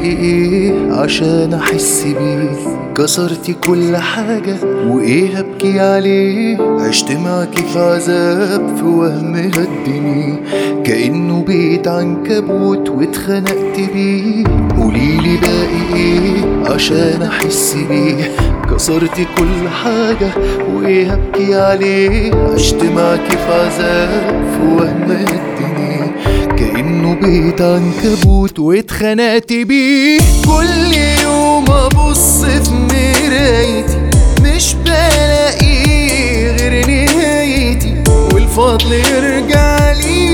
ايه عشان احس بيه كسرتي كل حاجة وايه هبكي عليه عشت معاكي في عذاب في وهم هدني كأنه بيت عنكبوت واتخنقت بيه قوليلي باقي ايه عشان احس بيه كسرتي كل حاجة وايه هبكي عليه عشت معاكي في عذاب في وهم هدني كأنه بيت عنكبوت واتخنقت بيه كل يوم ابص في مرايتي مش بلاقي غير نهايتي والفضل يرجع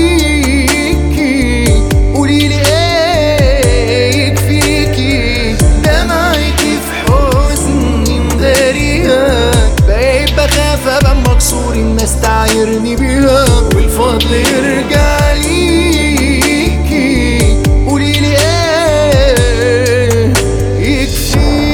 ليكي قوليلي ايه يكفيكي دمعتي في حزني مداريها بقيت بخاف ابقى مكسور الناس تعايرني بيها والفضل يرجع ليكي قوليلي ايه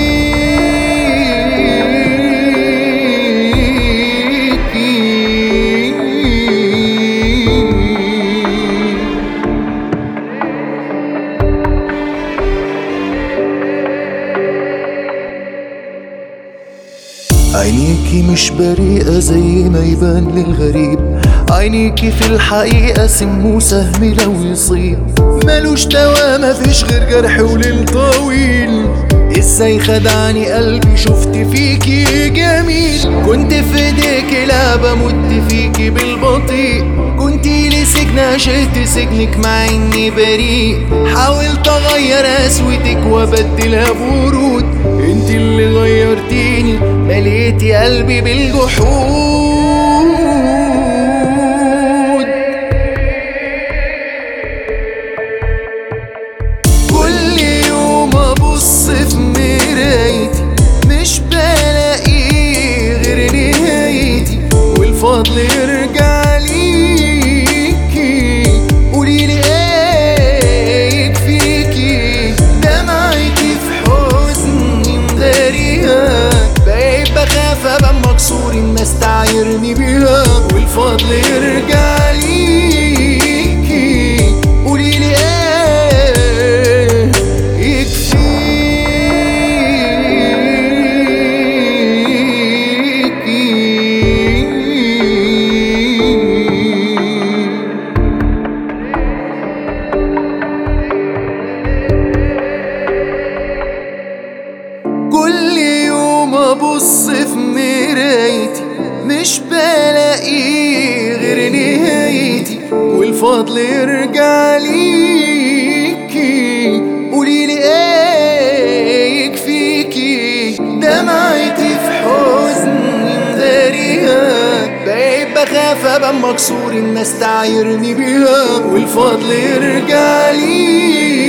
يكفيكي عينيكي مش بريئة زي ما يبان للغريب عينيكي في الحقيقة سم وسهم لو يصيب ملوش دوا مفيش غير جرح وليل طويل ازاي خدعني قلبي شفت فيكي جميل كنت في ايديكي لعبة مت فيكي بالبطيء كنت لي سجن عشقت سجنك مع اني بريء حاولت اغير قسوتك وابدلها بورود انت اللي غيرتيني مليتي قلبي بالجحود كل يوم ابص في مرايتي مش بلاقي غير نهايتي والفضل يرجع ليكي قوليلي ايه يكفيكي دمعتي في حزني مداريها بقيت بخاف ابقى مكسور الناس تعايرني بيها والفضل يرجع ليكي قوليلي ايه يكفيكي كل يوم ابص في مرايتي مش بلاقي غير نهايتي والفضل يرجع ليكي قوليلي ايه يكفيكي دمعتي في حزني مداريها بقيت بخاف ابقى مكسور الناس تعايرني بيها والفضل يرجع ليكي